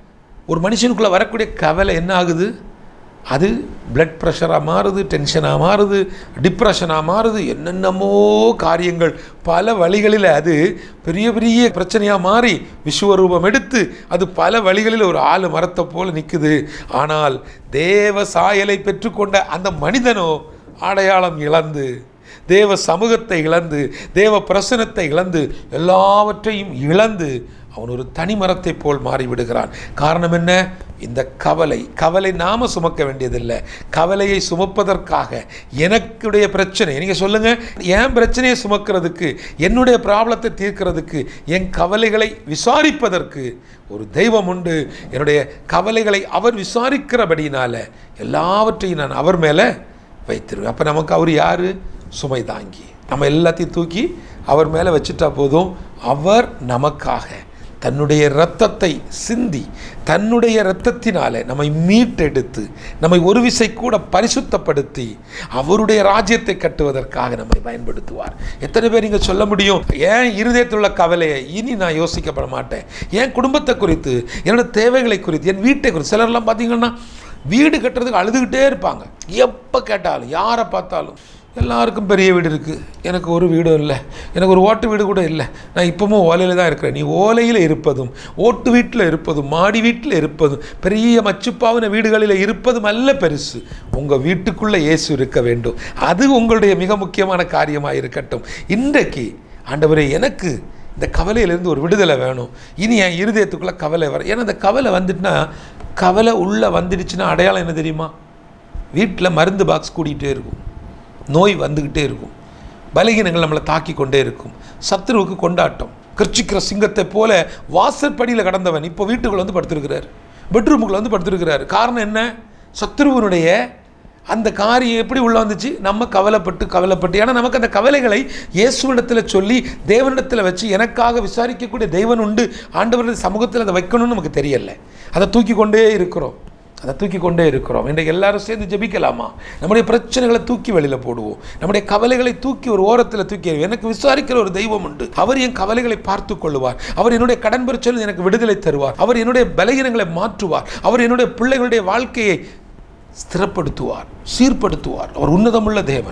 ஒரு மனுஷனுக்குள்ளே வரக்கூடிய கவலை என்ன ஆகுது அது பிளட் ப்ரெஷராக மாறுது டென்ஷனாக மாறுது டிப்ரெஷனாக மாறுது என்னென்னமோ காரியங்கள் பல வழிகளில் அது பெரிய பெரிய பிரச்சனையாக மாறி விஸ்வரூபம் எடுத்து அது பல வழிகளில் ஒரு ஆள் மரத்தை போல நிற்குது ஆனால் தேவ சாயலை பெற்றுக்கொண்ட அந்த மனிதனோ அடையாளம் இழந்து தேவ சமூகத்தை இழந்து தேவ பிரசனத்தை இழந்து எல்லாவற்றையும் இழந்து அவன் ஒரு தனி மரத்தை போல் மாறிவிடுகிறான் காரணம் என்ன இந்த கவலை கவலை நாம சுமக்க வேண்டியதில்லை கவலையை சுமப்பதற்காக எனக்குடைய பிரச்சனை நீங்கள் சொல்லுங்கள் என் பிரச்சனையை சுமக்கிறதுக்கு என்னுடைய ப்ராப்ளத்தை தீர்க்கிறதுக்கு என் கவலைகளை விசாரிப்பதற்கு ஒரு தெய்வம் உண்டு என்னுடைய கவலைகளை அவர் விசாரிக்கிறபடினால எல்லாவற்றையும் நான் அவர் மேலே வைத்திருவேன் அப்போ நமக்கு அவர் யார் சுமை தாங்கி நம்ம எல்லாத்தையும் தூக்கி அவர் மேலே வச்சுட்டா போதும் அவர் நமக்காக தன்னுடைய இரத்தத்தை சிந்தி தன்னுடைய இரத்தத்தினாலே நம்மை மீட்டெடுத்து நம்மை ஒரு விசை கூட பரிசுத்தப்படுத்தி அவருடைய ராஜ்யத்தை கட்டுவதற்காக நம்மை பயன்படுத்துவார் எத்தனை பேர் நீங்கள் சொல்ல முடியும் ஏன் இருதயத்தில் உள்ள கவலையை இனி நான் யோசிக்கப்பட மாட்டேன் என் குடும்பத்தை குறித்து என்னோட தேவைகளை குறித்து என் வீட்டை குறித்து சிலர்லாம் பார்த்தீங்கன்னா வீடு கட்டுறதுக்கு அழுதுகிட்டே இருப்பாங்க எப்போ கேட்டாலும் யாரை பார்த்தாலும் எல்லாருக்கும் பெரிய வீடு இருக்குது எனக்கு ஒரு வீடும் இல்லை எனக்கு ஒரு ஓட்டு வீடு கூட இல்லை நான் இப்போவும் ஓலையில் தான் இருக்கிறேன் நீ ஓலையில் இருப்பதும் ஓட்டு வீட்டில் இருப்பதும் மாடி வீட்டில் இருப்பதும் பெரிய மச்சுப்பாவின வீடுகளில் இருப்பதும் அல்ல பெருசு உங்கள் வீட்டுக்குள்ளே இயேசு இருக்க வேண்டும் அது உங்களுடைய மிக முக்கியமான காரியமாக இருக்கட்டும் இன்றைக்கு ஆண்டவரே எனக்கு இந்த கவலையிலேருந்து ஒரு விடுதலை வேணும் இனி என் இருதயத்துக்குள்ளே கவலை வர ஏன்னா இந்த கவலை வந்துட்டுனா கவலை உள்ளே வந்துடுச்சுன்னா அடையாளம் என்ன தெரியுமா வீட்டில் மருந்து பாக்ஸ் கூட்டிகிட்டே இருக்கும் நோய் வந்துக்கிட்டே இருக்கும் பலகீனங்கள் நம்மளை தாக்கி கொண்டே இருக்கும் சத்துருவுக்கு கொண்டாட்டம் கிருச்சிக்கிற சிங்கத்தை போல வாசற்படியில் கடந்தவன் இப்போ வீட்டுக்குள்ள வந்து படுத்திருக்கிறார் பெட்ரூமுக்குள்ள வந்து படுத்திருக்கிறார் காரணம் என்ன சத்துருவனுடைய அந்த காரியம் எப்படி உள்ள வந்துச்சு நம்ம கவலைப்பட்டு கவலைப்பட்டு ஏன்னா நமக்கு அந்த கவலைகளை இயேசுவிடத்தில் சொல்லி தேவனிடத்தில் வச்சு எனக்காக விசாரிக்கக்கூடிய தெய்வன் உண்டு ஆண்டவருடைய சமூகத்தில் அதை வைக்கணும்னு நமக்கு தெரியல அதை தூக்கி கொண்டே இருக்கிறோம் அதை தூக்கி கொண்டே இருக்கிறோம் இன்றைக்கு எல்லாரும் சேர்ந்து ஜெபிக்கலாமா நம்முடைய பிரச்சனைகளை தூக்கி வெளியில் போடுவோம் நம்முடைய கவலைகளை தூக்கி ஒரு ஓரத்தில் தூக்கி எறிவோம். எனக்கு விசாரிக்கிற ஒரு தெய்வம் உண்டு அவர் என் கவலைகளை பார்த்து கொள்வார் அவர் என்னுடைய கடன் பிரச்சனை எனக்கு விடுதலை தருவார் அவர் என்னுடைய பலகீனங்களை மாற்றுவார் அவர் என்னுடைய பிள்ளைகளுடைய வாழ்க்கையை ஸ்திரப்படுத்துவார் சீர்படுத்துவார் அவர் உன்னதமுள்ள தேவன்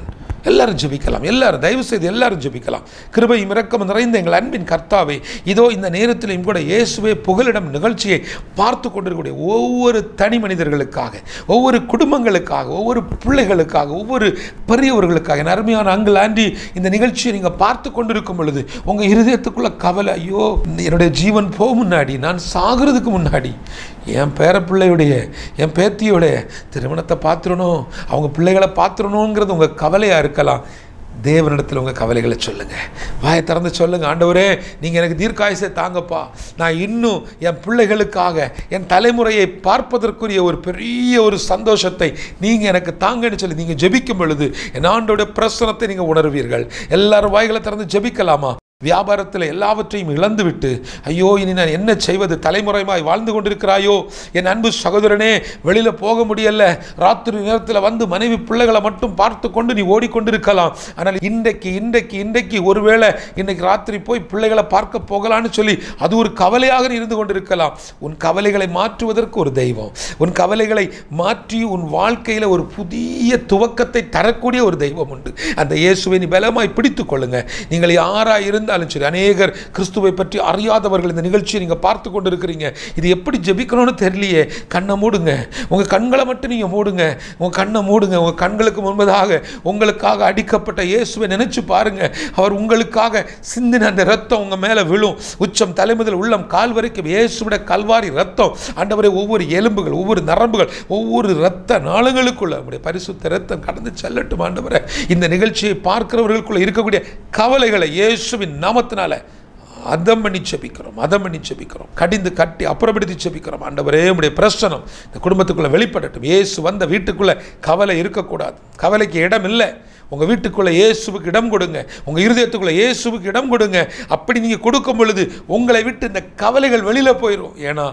எல்லாரும் ஜெபிக்கலாம் எல்லாரும் தயவு செய்து எல்லாரும் ஜெபிக்கலாம் கிருபை இரக்கம் நிறைந்த எங்கள் அன்பின் கர்த்தாவே இதோ இந்த நேரத்திலும் கூட இயேசுவே புகலிடம் நிகழ்ச்சியை பார்த்து கொண்டிருக்கக்கூடிய ஒவ்வொரு தனி மனிதர்களுக்காக ஒவ்வொரு குடும்பங்களுக்காக ஒவ்வொரு பிள்ளைகளுக்காக ஒவ்வொரு பெரியவர்களுக்காக என் அருமையான அங்கிள் ஆண்டி இந்த நிகழ்ச்சியை நீங்கள் பார்த்து கொண்டிருக்கும் பொழுது உங்கள் இருதயத்துக்குள்ள கவலை ஐயோ என்னுடைய ஜீவன் போக முன்னாடி நான் சாகிறதுக்கு முன்னாடி என் பேரப்பிள்ளையுடைய என் பேத்தியோடைய திருமணத்தை பார்த்துடணும் அவங்க பிள்ளைகளை பார்த்துடணுங்கிறது உங்கள் கவலையாக இருக்கலாம் தேவனிடத்தில் உங்கள் கவலைகளை சொல்லுங்கள் வாயை திறந்து சொல்லுங்கள் ஆண்டவரே நீங்கள் எனக்கு தீர்க்காயசை தாங்கப்பா நான் இன்னும் என் பிள்ளைகளுக்காக என் தலைமுறையை பார்ப்பதற்குரிய ஒரு பெரிய ஒரு சந்தோஷத்தை நீங்கள் எனக்கு தாங்கன்னு சொல்லி நீங்கள் ஜெபிக்கும் பொழுது என் ஆண்டோட பிரசனத்தை நீங்கள் உணர்வீர்கள் எல்லாரும் வாய்களை திறந்து ஜெபிக்கலாமா வியாபாரத்தில் எல்லாவற்றையும் இழந்துவிட்டு ஐயோ இனி நான் என்ன செய்வது தலைமுறைமாய் வாழ்ந்து கொண்டிருக்கிறாயோ என் அன்பு சகோதரனே வெளியில் போக முடியல ராத்திரி நேரத்தில் வந்து மனைவி பிள்ளைகளை மட்டும் பார்த்து கொண்டு நீ ஓடிக்கொண்டிருக்கலாம் ஆனால் இன்றைக்கு இன்றைக்கு இன்றைக்கு ஒருவேளை இன்னைக்கு ராத்திரி போய் பிள்ளைகளை பார்க்க போகலான்னு சொல்லி அது ஒரு கவலையாக நீ இருந்து கொண்டிருக்கலாம் உன் கவலைகளை மாற்றுவதற்கு ஒரு தெய்வம் உன் கவலைகளை மாற்றி உன் வாழ்க்கையில் ஒரு புதிய துவக்கத்தை தரக்கூடிய ஒரு தெய்வம் உண்டு அந்த இயேசுவை நீ பலமாய் பிடித்துக் கொள்ளுங்க நீங்கள் யாரா இருந்தாலும் சரி அநேகர் கிறிஸ்துவை பற்றி அறியாதவர்கள் இந்த நிகழ்ச்சியை நீங்கள் பார்த்து கொண்டு இருக்கிறீங்க இது எப்படி ஜெபிக்கணும்னு தெரியலையே கண்ணை மூடுங்க உங்கள் கண்களை மட்டும் நீங்கள் மூடுங்க உங்கள் கண்ணை மூடுங்க உங்கள் கண்களுக்கு முன்பதாக உங்களுக்காக அடிக்கப்பட்ட இயேசுவை நினைச்சு பாருங்க அவர் உங்களுக்காக சிந்தின அந்த ரத்தம் உங்கள் மேலே விழும் உச்சம் தலைமுதல் உள்ளம் கால் வரைக்கும் இயேசுவிட கல்வாரி ரத்தம் ஆண்டவரே ஒவ்வொரு எலும்புகள் ஒவ்வொரு நரம்புகள் ஒவ்வொரு ரத்த நாளங்களுக்குள்ள நம்முடைய பரிசுத்த ரத்தம் கடந்து செல்லட்டும் ஆண்டவரே இந்த நிகழ்ச்சியை பார்க்கிறவர்களுக்குள்ள இருக்கக்கூடிய கவலைகளை இயேசுவின் நாமத்தினால அதம் பண்ணி செபிக்கிறோம் அதம் பண்ணி செபிக்கிறோம் கடிந்து கட்டி அப்புறப்படுத்தி செபிக்கிறோம் ஆண்டவரே உடைய பிரச்சனம் இந்த குடும்பத்துக்குள்ள வெளிப்படட்டும் இயேசு வந்த வீட்டுக்குள்ள கவலை இருக்கக்கூடாது கவலைக்கு இடம் இல்லை உங்கள் வீட்டுக்குள்ளே இயேசுவுக்கு இடம் கொடுங்க உங்கள் இருதயத்துக்குள்ளே இயேசுவுக்கு இடம் கொடுங்க அப்படி நீங்கள் கொடுக்கும் பொழுது உங்களை விட்டு இந்த கவலைகள் வெளியில் போயிடும் ஏன்னா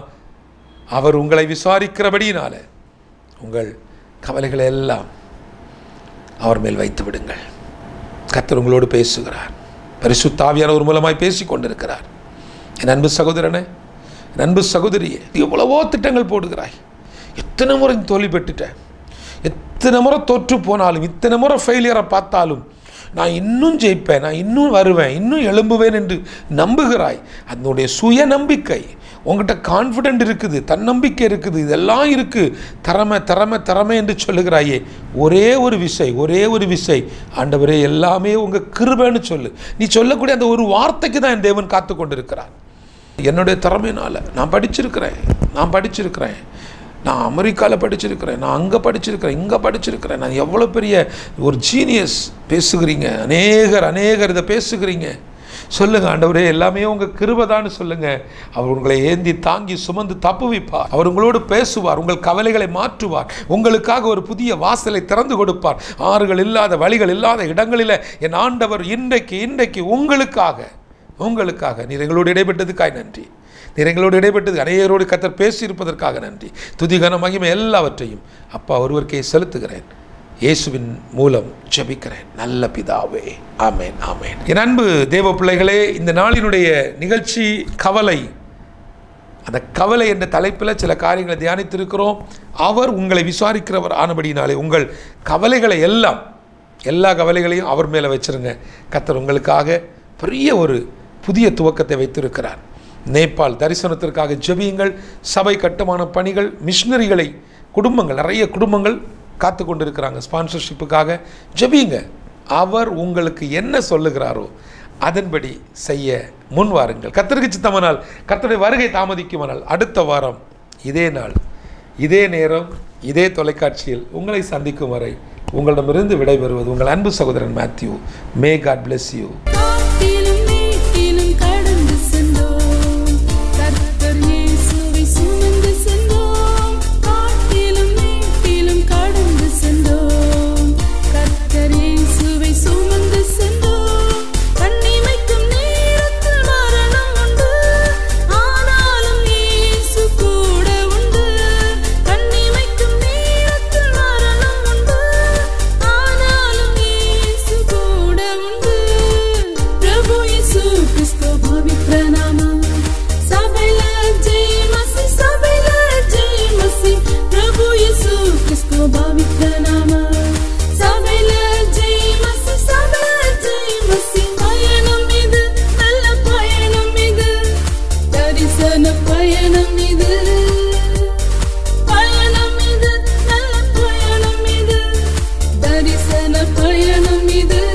அவர் உங்களை விசாரிக்கிறபடியினால உங்கள் கவலைகளை எல்லாம் அவர் மேல் வைத்து விடுங்கள் கர்த்தர் உங்களோடு பேசுகிறார் பரிசுத்தாவியானவர் மூலமாய் பேசி கொண்டிருக்கிறார் என் அன்பு சகோதரனே என் அன்பு சகோதரியே எவ்வளவோ திட்டங்கள் போடுகிறாய் எத்தனை முறை நீ தோல்வி பெற்றுட்டேன் எத்தனை முறை தோற்று போனாலும் இத்தனை முறை ஃபெயிலியரை பார்த்தாலும் நான் இன்னும் ஜெயிப்பேன் நான் இன்னும் வருவேன் இன்னும் எழும்புவேன் என்று நம்புகிறாய் அதனுடைய சுய நம்பிக்கை உங்ககிட்ட கான்ஃபிடென்ட் இருக்குது தன்னம்பிக்கை இருக்குது இதெல்லாம் இருக்குது திறமை திறமை திறமை என்று சொல்லுகிறாயே ஒரே ஒரு விசை ஒரே ஒரு விசை ஆண்டவரே எல்லாமே உங்கள் கிருபைன்னு சொல்லு நீ சொல்லக்கூடிய அந்த ஒரு வார்த்தைக்கு தான் என் தேவன் காத்து கொண்டிருக்கிறார் என்னுடைய திறமையினால் நான் படிச்சிருக்கிறேன் நான் படிச்சிருக்கிறேன் நான் அமெரிக்காவில் படிச்சிருக்கிறேன் நான் அங்கே படிச்சிருக்கிறேன் இங்கே படிச்சிருக்கிறேன் நான் எவ்வளோ பெரிய ஒரு ஜீனியஸ் பேசுகிறீங்க அநேகர் அநேகர் இதை பேசுகிறீங்க சொல்லுங்க ஆண்டவரே எல்லாமே உங்க கிருபதான்னு சொல்லுங்க அவர் உங்களை ஏந்தி தாங்கி சுமந்து தப்புவிப்பார் அவர் உங்களோடு பேசுவார் உங்கள் கவலைகளை மாற்றுவார் உங்களுக்காக ஒரு புதிய வாசலை திறந்து கொடுப்பார் ஆறுகள் இல்லாத வழிகள் இல்லாத இடங்களில் என் ஆண்டவர் இன்றைக்கு இன்றைக்கு உங்களுக்காக உங்களுக்காக நீர் எங்களோடு இடைப்பட்டதுக்காய் நன்றி நீர் எங்களோடு இடைப்பட்டது அநேகரோடு கத்தர் பேசியிருப்பதற்காக நன்றி துதிகன மகிமை எல்லாவற்றையும் அப்பா ஒருவருக்கே செலுத்துகிறேன் இயேசுவின் மூலம் ஜெபிக்கிறேன் நல்ல பிதாவே ஆமேன் ஆமேன் என் அன்பு தேவ பிள்ளைகளே இந்த நாளினுடைய நிகழ்ச்சி கவலை அந்த கவலை என்ற தலைப்பில் சில காரியங்களை தியானித்திருக்கிறோம் அவர் உங்களை விசாரிக்கிறவர் ஆனபடினாலே உங்கள் கவலைகளை எல்லாம் எல்லா கவலைகளையும் அவர் மேலே வச்சிருங்க கத்தர் உங்களுக்காக பெரிய ஒரு புதிய துவக்கத்தை வைத்திருக்கிறார் நேபாள் தரிசனத்திற்காக ஜெபியுங்கள் சபை கட்டுமான பணிகள் மிஷினரிகளை குடும்பங்கள் நிறைய குடும்பங்கள் காத்து கொண்டிருக்கிறாங்க ஸ்பான்சர்ஷிப்புக்காக ஜெபியுங்க அவர் உங்களுக்கு என்ன சொல்லுகிறாரோ அதன்படி செய்ய முன் வாருங்கள் கத்தருக்கு சித்தமானால் கத்தருடைய வருகை தாமதிக்குமானால் அடுத்த வாரம் இதே நாள் இதே நேரம் இதே தொலைக்காட்சியில் உங்களை சந்திக்கும் வரை உங்களிடமிருந்து விடைபெறுவது உங்கள் அன்பு சகோதரன் Matthew may God bless you காட்டிலும் மேட்டிலும் கடந்து சென்றோம் கர்த்தர் இயேசுவை சுமந்து சென்றோம் காட்டிலும் மேட்டிலும் கடந்து சென்றோம் கர்த்தர் இயேசுவை சுமந்து சென்றோம் கண்ணிமைக்கும் நேரத்தில் மரணம் உண்டு ஆனாலும் இயேசு கூட உண்டு கண்ணிமைக்கும் நேரத்தில் மரணம் உண்டு ஆனாலும் இயேசு கூட உண்டு பயணம் இது பயணம் இது நல்ல பயணம் இது தரிசன பயணம் இது